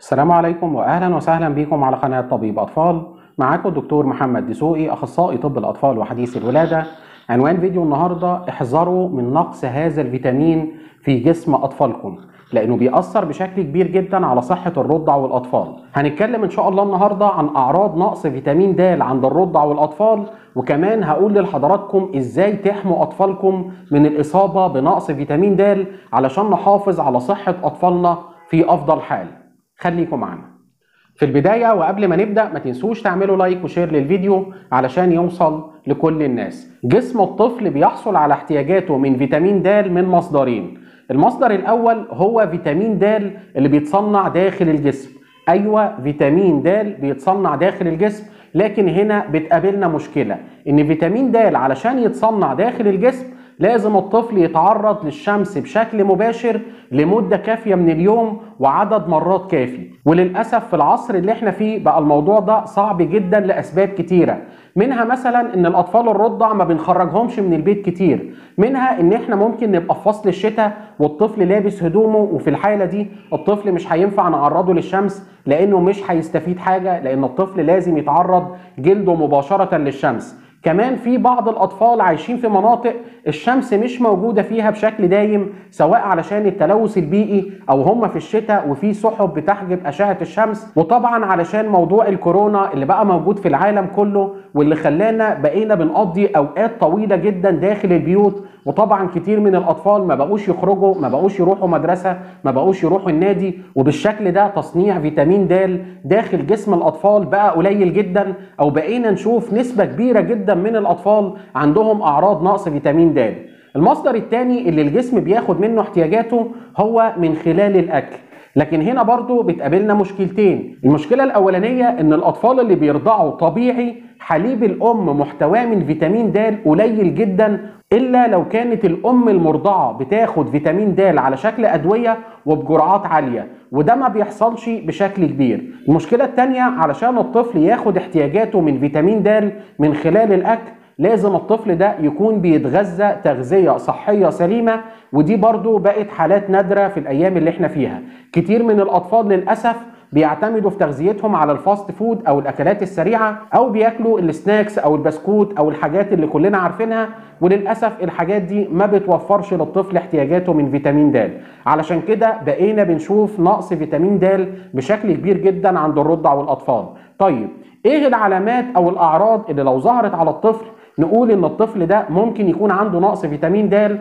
السلام عليكم واهلا وسهلا بكم على قناه طبيب اطفال معاكم الدكتور محمد دسوقي اخصائي طب الاطفال وحديث الولاده عنوان فيديو النهارده احذروا من نقص هذا الفيتامين في جسم اطفالكم لانه بيأثر بشكل كبير جدا على صحه الرضع والاطفال هنتكلم ان شاء الله النهارده عن اعراض نقص فيتامين د عند الرضع والاطفال وكمان هقول لحضراتكم ازاي تحموا اطفالكم من الاصابه بنقص فيتامين د علشان نحافظ على صحه اطفالنا في افضل حال خليكم معانا في البداية وقبل ما نبدأ ما تنسوش تعملوا لايك وشير للفيديو علشان يوصل لكل الناس جسم الطفل بيحصل على احتياجاته من فيتامين د من مصدرين المصدر الأول هو فيتامين د اللي بيتصنع داخل الجسم أيوة فيتامين د بيتصنع داخل الجسم لكن هنا بتقابلنا مشكلة إن فيتامين د علشان يتصنع داخل الجسم لازم الطفل يتعرض للشمس بشكل مباشر لمدة كافية من اليوم وعدد مرات كافي وللأسف في العصر اللي احنا فيه بقى الموضوع ده صعب جدا لأسباب كتيرة منها مثلا ان الاطفال الرضع ما بنخرجهمش من البيت كتير منها ان احنا ممكن نبقى في فصل الشتاء والطفل لابس هدومه وفي الحالة دي الطفل مش هينفع نعرضه للشمس لانه مش هيستفيد حاجة لان الطفل لازم يتعرض جلده مباشرة للشمس كمان في بعض الاطفال عايشين في مناطق الشمس مش موجوده فيها بشكل دايم سواء علشان التلوث البيئي او هم في الشتاء وفي سحب بتحجب اشعه الشمس وطبعا علشان موضوع الكورونا اللي بقى موجود في العالم كله واللي خلانا بقينا بنقضي اوقات طويله جدا داخل البيوت وطبعا كتير من الاطفال ما بقوش يخرجوا ما بقوش يروحوا مدرسه ما بقوش يروحوا النادي وبالشكل ده تصنيع فيتامين د داخل جسم الاطفال بقى قليل جدا او بقينا نشوف نسبه كبيره جدا من الاطفال عندهم اعراض نقص فيتامين د المصدر الثاني اللي الجسم بياخد منه احتياجاته هو من خلال الاكل لكن هنا برضو بتقابلنا مشكلتين المشكلة الأولانية إن الأطفال اللي بيرضعوا طبيعي حليب الأم محتواه من فيتامين د قليل جدا إلا لو كانت الأم المرضعة بتاخد فيتامين د على شكل أدوية وبجرعات عالية وده ما بيحصلش بشكل كبير المشكلة التانية علشان الطفل ياخد احتياجاته من فيتامين د من خلال الأكل لازم الطفل ده يكون بيتغذى تغذية صحية سليمة ودي برضو بقت حالات نادرة في الأيام اللي احنا فيها كتير من الأطفال للأسف بيعتمدوا في تغذيتهم على الفاست فود او الاكلات السريعه او بياكلوا السناكس او البسكوت او الحاجات اللي كلنا عارفينها وللاسف الحاجات دي ما بتوفرش للطفل احتياجاته من فيتامين د علشان كده بقينا بنشوف نقص فيتامين د بشكل كبير جدا عند الرضع والاطفال طيب ايه العلامات او الاعراض اللي لو ظهرت على الطفل نقول ان الطفل ده ممكن يكون عنده نقص فيتامين د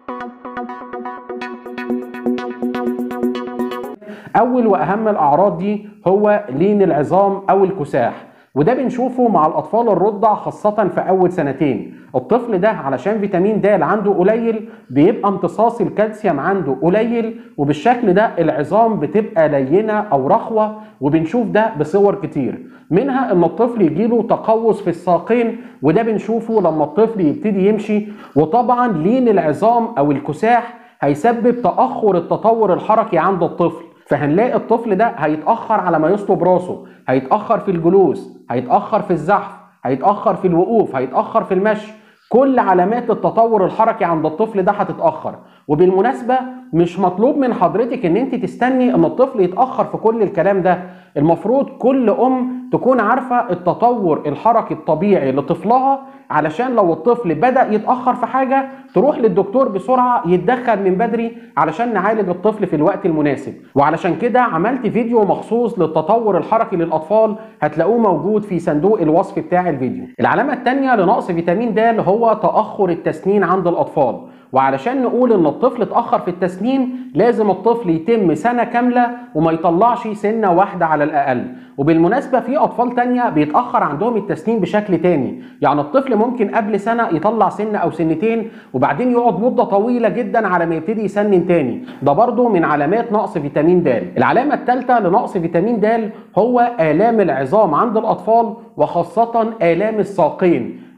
اول واهم الاعراض دي هو لين العظام او الكساح وده بنشوفه مع الاطفال الرضع خاصه في اول سنتين الطفل ده علشان فيتامين د عنده قليل بيبقى امتصاص الكالسيوم عنده قليل وبالشكل ده العظام بتبقى لينه او رخوه وبنشوف ده بصور كتير منها ان الطفل يجيله تقوس في الساقين وده بنشوفه لما الطفل يبتدي يمشي وطبعا لين العظام او الكساح هيسبب تاخر التطور الحركي عند الطفل فهنلاقي الطفل ده هيتاخر على ما يصلب راسه هيتاخر في الجلوس هيتاخر في الزحف هيتاخر في الوقوف هيتاخر في المشي كل علامات التطور الحركي عند الطفل ده هتتاخر وبالمناسبه مش مطلوب من حضرتك ان انت تستني ان الطفل يتاخر في كل الكلام ده المفروض كل ام تكون عارفه التطور الحركي الطبيعي لطفلها علشان لو الطفل بدا يتاخر في حاجه تروح للدكتور بسرعه يتدخل من بدري علشان نعالج الطفل في الوقت المناسب وعلشان كده عملت فيديو مخصوص للتطور الحركي للاطفال هتلاقوه موجود في صندوق الوصف بتاع الفيديو العلامه الثانيه لنقص فيتامين د هو تاخر التسنين عند الاطفال وعلشان نقول ان الطفل اتاخر في التسنين لازم الطفل يتم سنه كامله وما يطلعش سنه واحده على الاقل وبالمناسبه في اطفال تانية بيتاخر عندهم التسنين بشكل تاني يعني الطفل ممكن قبل سنه يطلع سنه او سنتين وبعدين يقعد مده طويله جدا على ما يبتدي يسنن تاني ده برضو من علامات نقص فيتامين د العلامه الثالثه لنقص فيتامين د هو الام العظام عند الاطفال وخاصه الام الساقين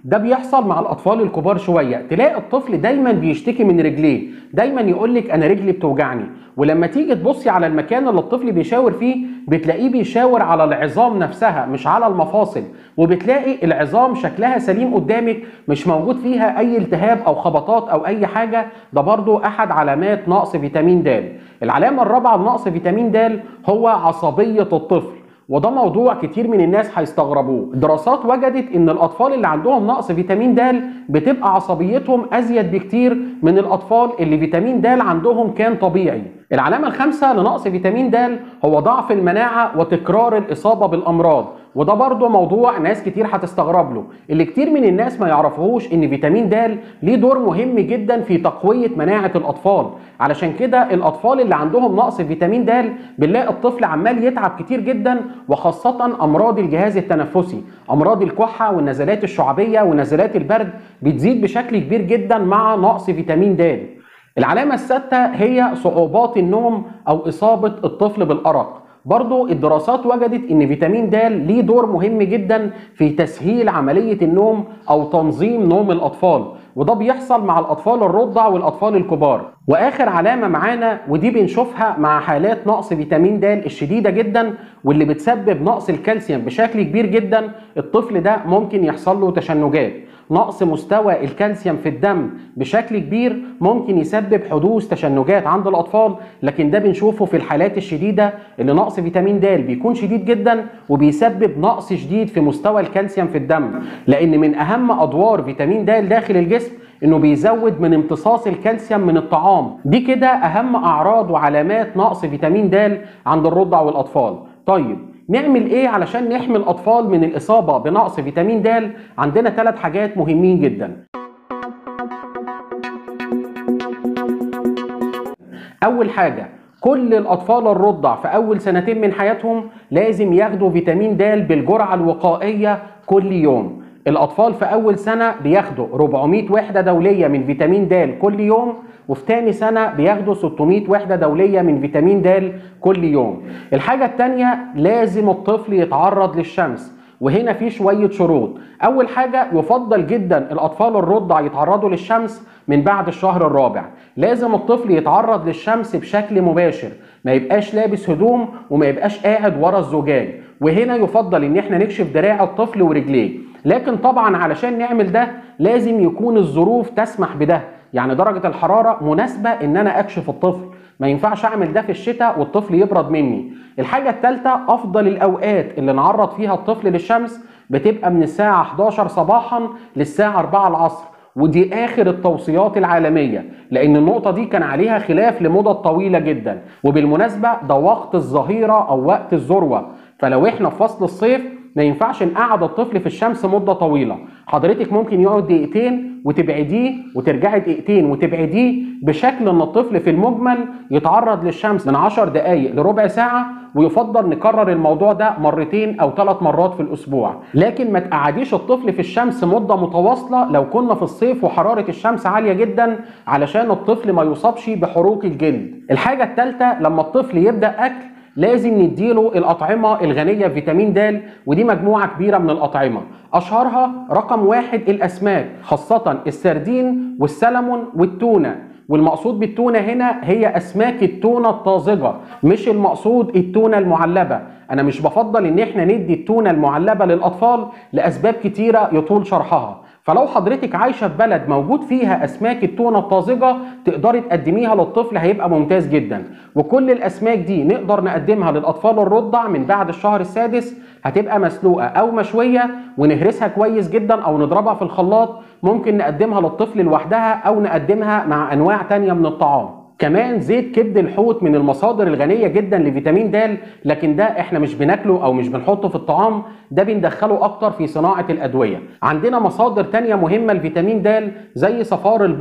ده بيحصل مع الاطفال الكبار شويه تلاقي الطفل دايما بيشتكي من رجليه دايما يقول لك انا رجلي بتوجعني ولما تيجي تبصي على المكان اللي الطفل بيشاور فيه بتلاقيه بيشاور على العظام نفسها مش على المفاصل وبتلاقي العظام شكلها سليم قدامك مش موجود فيها اي التهاب او خبطات او اي حاجه ده برضو احد علامات نقص فيتامين د العلامه الرابعه لنقص فيتامين د هو عصبيه الطفل وده موضوع كتير من الناس هيستغربوه دراسات وجدت ان الاطفال اللي عندهم نقص فيتامين د بتبقى عصبيتهم ازيد بكتير من الاطفال اللي فيتامين د عندهم كان طبيعي العلامه الخامسه لنقص فيتامين د هو ضعف المناعه وتكرار الاصابه بالامراض وده برضه موضوع ناس كتير هتستغرب له اللي كتير من الناس ما يعرفوهوش ان فيتامين د ليه دور مهم جدا في تقويه مناعه الاطفال علشان كده الاطفال اللي عندهم نقص فيتامين د بنلاقي الطفل عمال يتعب كتير جدا وخاصه امراض الجهاز التنفسي امراض الكحه والنزلات الشعبيه ونزلات البرد بتزيد بشكل كبير جدا مع نقص فيتامين د العلامه السادسه هي صعوبات النوم او اصابه الطفل بالارق برضو الدراسات وجدت ان فيتامين د ليه دور مهم جدا في تسهيل عمليه النوم او تنظيم نوم الاطفال وده بيحصل مع الاطفال الرضع والاطفال الكبار واخر علامه معانا ودي بنشوفها مع حالات نقص فيتامين د الشديده جدا واللي بتسبب نقص الكالسيوم بشكل كبير جدا الطفل ده ممكن يحصل له تشنجات نقص مستوى الكالسيوم في الدم بشكل كبير ممكن يسبب حدوث تشنجات عند الاطفال لكن ده بنشوفه في الحالات الشديده اللي نقص فيتامين د بيكون شديد جدا وبيسبب نقص شديد في مستوى الكالسيوم في الدم لان من اهم ادوار فيتامين د داخل الجسم انه بيزود من امتصاص الكالسيوم من الطعام دي كده اهم اعراض وعلامات نقص فيتامين د عند الرضع والاطفال طيب نعمل ايه علشان نحمي الاطفال من الاصابه بنقص فيتامين د عندنا ثلاث حاجات مهمين جدا اول حاجه كل الاطفال الرضع في اول سنتين من حياتهم لازم ياخدوا فيتامين د بالجرعه الوقائيه كل يوم الاطفال في اول سنه بياخدوا 400 وحده دوليه من فيتامين د كل يوم وفي تاني سنه بياخدوا 600 وحده دوليه من فيتامين د كل يوم الحاجه الثانيه لازم الطفل يتعرض للشمس وهنا في شويه شروط اول حاجه يفضل جدا الاطفال الرضع يتعرضوا للشمس من بعد الشهر الرابع لازم الطفل يتعرض للشمس بشكل مباشر ما يبقاش لابس هدوم وما يبقاش قاعد ورا الزجاج وهنا يفضل ان احنا نكشف دراع الطفل ورجليه لكن طبعا علشان نعمل ده لازم يكون الظروف تسمح بده يعني درجة الحرارة مناسبة ان انا اكشف الطفل ما ينفعش اعمل ده في الشتاء والطفل يبرد مني الحاجة الثالثة افضل الاوقات اللي نعرض فيها الطفل للشمس بتبقى من الساعة 11 صباحا للساعة 4 العصر ودي اخر التوصيات العالميه لان النقطه دي كان عليها خلاف لمدة طويله جدا وبالمناسبه ده وقت الظهيره او وقت الذروه فلو احنا في فصل الصيف ما ينفعش نقعد الطفل في الشمس مده طويله حضرتك ممكن يقعد دقيقتين وتبعديه وترجعي دقيقتين وتبعديه بشكل ان الطفل في المجمل يتعرض للشمس من 10 دقائق لربع ساعه ويفضل نكرر الموضوع ده مرتين او ثلاث مرات في الاسبوع لكن ما تقعديش الطفل في الشمس مده متواصله لو كنا في الصيف وحراره الشمس عاليه جدا علشان الطفل ما يصابش بحروق الجلد الحاجه الثالثه لما الطفل يبدا اكل لازم نديله الأطعمة الغنية بفيتامين د ودي مجموعة كبيرة من الأطعمة أشهرها رقم واحد الأسماك خاصة السردين والسلمون والتونة والمقصود بالتونة هنا هي أسماك التونة الطازجة مش المقصود التونة المعلبة أنا مش بفضل إن إحنا ندي التونة المعلبة للأطفال لأسباب كتيرة يطول شرحها فلو حضرتك عايشه في بلد موجود فيها اسماك التونه الطازجه تقدري تقدميها للطفل هيبقى ممتاز جدا وكل الاسماك دي نقدر نقدمها للاطفال الرضع من بعد الشهر السادس هتبقى مسلوقه او مشويه ونهرسها كويس جدا او نضربها في الخلاط ممكن نقدمها للطفل لوحدها او نقدمها مع انواع تانية من الطعام كمان زيت كبد الحوت من المصادر الغنيه جدا لفيتامين د لكن ده احنا مش بناكله او مش بنحطه في الطعام ده بندخله اكتر في صناعه الادويه عندنا مصادر تانية مهمه لفيتامين د زي صفار البيض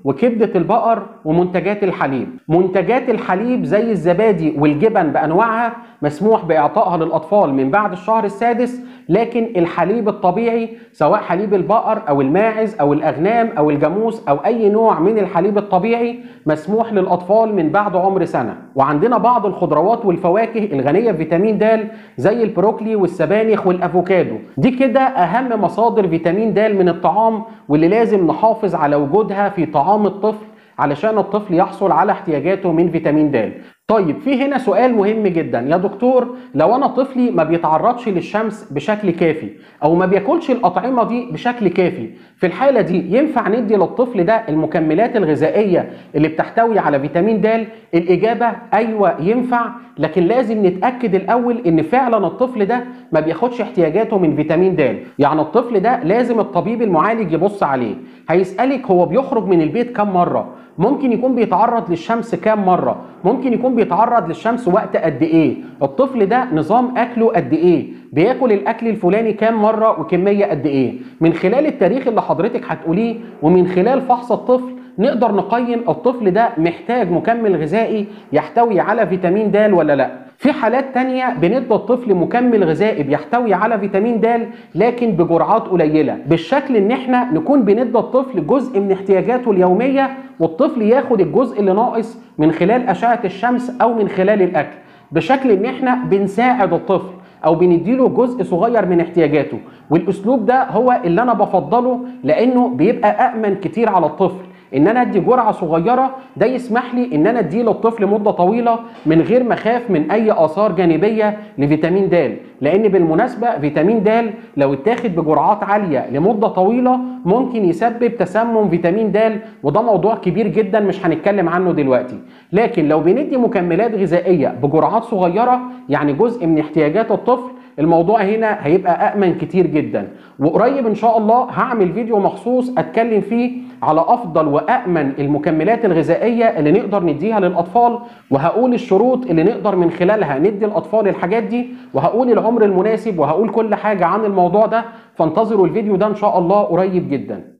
وكبدة البقر ومنتجات الحليب منتجات الحليب زي الزبادي والجبن بأنواعها مسموح بإعطائها للأطفال من بعد الشهر السادس لكن الحليب الطبيعي سواء حليب البقر أو الماعز أو الأغنام أو الجاموس أو أي نوع من الحليب الطبيعي مسموح للأطفال من بعد عمر سنة وعندنا بعض الخضروات والفواكه الغنية بفيتامين د زي البروكلي والسبانخ والأفوكادو دي كده أهم مصادر فيتامين د من الطعام واللي لازم نحافظ على وجودها في طعام الطفل علشان الطفل يحصل على احتياجاته من فيتامين د طيب في هنا سؤال مهم جدا يا دكتور لو انا طفلي ما بيتعرضش للشمس بشكل كافي او ما بياكلش الاطعمه دي بشكل كافي في الحاله دي ينفع ندي للطفل ده المكملات الغذائيه اللي بتحتوي على فيتامين د الاجابه ايوه ينفع لكن لازم نتاكد الاول ان فعلا الطفل ده ما بياخدش احتياجاته من فيتامين د يعني الطفل ده لازم الطبيب المعالج يبص عليه هيسالك هو بيخرج من البيت كم مره ممكن يكون بيتعرض للشمس كام مره ممكن يكون بيتعرض للشمس وقت قد ايه الطفل ده نظام اكله قد ايه بياكل الاكل الفلاني كام مره وكميه قد ايه من خلال التاريخ اللي حضرتك هتقوليه ومن خلال فحص الطفل نقدر نقيم الطفل ده محتاج مكمل غذائي يحتوي على فيتامين د ولا لا في حالات تانية بندي الطفل مكمل غذائي بيحتوي على فيتامين د لكن بجرعات قليلة بالشكل ان احنا نكون بندي الطفل جزء من احتياجاته اليومية والطفل ياخد الجزء اللي ناقص من خلال اشعة الشمس او من خلال الاكل بشكل ان احنا بنساعد الطفل او بنديله جزء صغير من احتياجاته والاسلوب ده هو اللي انا بفضله لانه بيبقى امن كتير على الطفل ان انا ادي جرعه صغيره ده يسمح لي ان انا اديه للطفل مده طويله من غير ما اخاف من اي اثار جانبيه لفيتامين د لان بالمناسبه فيتامين د لو اتاخد بجرعات عاليه لمده طويله ممكن يسبب تسمم فيتامين د وده موضوع كبير جدا مش هنتكلم عنه دلوقتي لكن لو بندي مكملات غذائيه بجرعات صغيره يعني جزء من احتياجات الطفل الموضوع هنا هيبقى أأمن كتير جدا وقريب إن شاء الله هعمل فيديو مخصوص أتكلم فيه على أفضل وأأمن المكملات الغذائية اللي نقدر نديها للأطفال وهقول الشروط اللي نقدر من خلالها ندي الأطفال الحاجات دي وهقول العمر المناسب وهقول كل حاجة عن الموضوع ده فانتظروا الفيديو ده إن شاء الله قريب جدا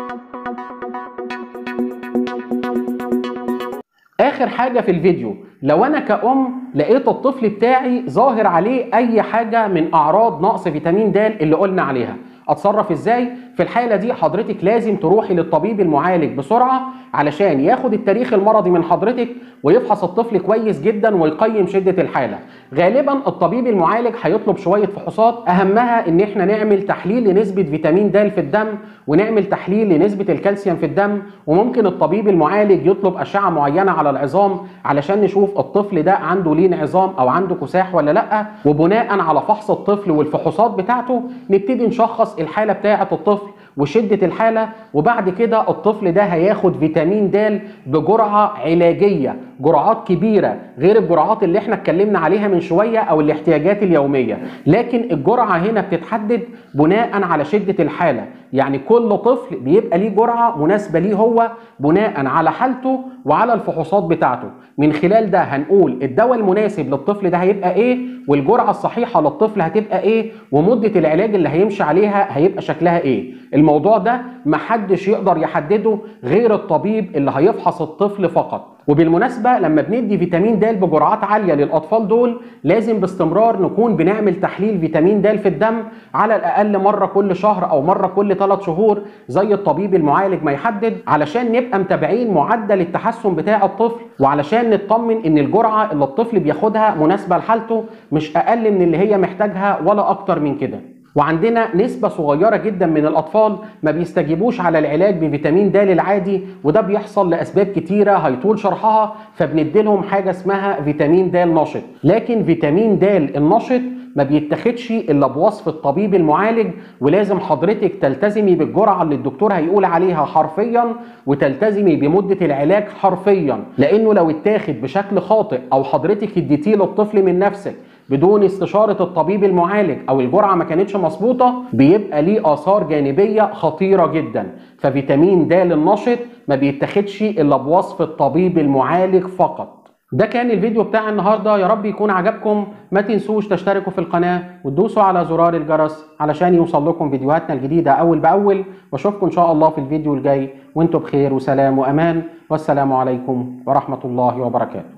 اخر حاجه في الفيديو لو انا كأم لقيت الطفل بتاعي ظاهر عليه اي حاجه من اعراض نقص فيتامين د اللي قلنا عليها اتصرف ازاي في الحاله دي حضرتك لازم تروحي للطبيب المعالج بسرعه علشان ياخد التاريخ المرضي من حضرتك ويفحص الطفل كويس جدا ويقيم شده الحاله غالبا الطبيب المعالج هيطلب شويه فحوصات اهمها ان احنا نعمل تحليل لنسبه فيتامين د في الدم ونعمل تحليل لنسبه الكالسيوم في الدم وممكن الطبيب المعالج يطلب اشعه معينه على العظام علشان نشوف الطفل ده عنده لين عظام او عنده كساح ولا لا وبناء على فحص الطفل والفحوصات بتاعته نبتدي نشخص الحاله بتاعه الطفل وشدة الحالة وبعد كده الطفل ده هياخد فيتامين د بجرعة علاجية جرعات كبيرة غير الجرعات اللي احنا اتكلمنا عليها من شوية او الاحتياجات اليومية لكن الجرعة هنا بتتحدد بناء على شدة الحالة يعني كل طفل بيبقى ليه جرعة مناسبة ليه هو بناء على حالته وعلى الفحوصات بتاعته من خلال ده هنقول الدواء المناسب للطفل ده هيبقى ايه والجرعة الصحيحة للطفل هتبقى ايه ومدة العلاج اللي هيمشي عليها هيبقى شكلها ايه الموضوع ده محدش يقدر يحدده غير الطبيب اللي هيفحص الطفل فقط وبالمناسبة لما بندي فيتامين د بجرعات عالية للأطفال دول لازم باستمرار نكون بنعمل تحليل فيتامين د في الدم على الأقل مرة كل شهر أو مرة كل ثلاث شهور زي الطبيب المعالج ما يحدد علشان نبقى متابعين معدل التحسن بتاع الطفل وعلشان نطمن إن الجرعة اللي الطفل بياخدها مناسبة لحالته مش أقل من اللي هي محتاجها ولا أكتر من كده وعندنا نسبة صغيرة جدا من الأطفال ما بيستجيبوش على العلاج بفيتامين د العادي وده بيحصل لأسباب كتيرة هيطول شرحها فبنديلهم حاجة اسمها فيتامين د النشط لكن فيتامين د النشط ما بيتاخدش الا بوصف الطبيب المعالج ولازم حضرتك تلتزمي بالجرعه اللي الدكتور هيقول عليها حرفيا وتلتزمي بمده العلاج حرفيا لانه لو اتاخد بشكل خاطئ او حضرتك اديتيه للطفل من نفسك بدون استشارة الطبيب المعالج أو الجرعة ما كانتش مظبوطة بيبقى ليه آثار جانبية خطيرة جدا ففيتامين د النشط ما بيتاخدش إلا بوصف الطبيب المعالج فقط ده كان الفيديو بتاع النهارده يا رب يكون عجبكم ما تنسوش تشتركوا في القناه وتدوسوا على زرار الجرس علشان يوصل لكم فيديوهاتنا الجديده اول باول واشوفكم ان شاء الله في الفيديو الجاي وانتم بخير وسلام وامان والسلام عليكم ورحمه الله وبركاته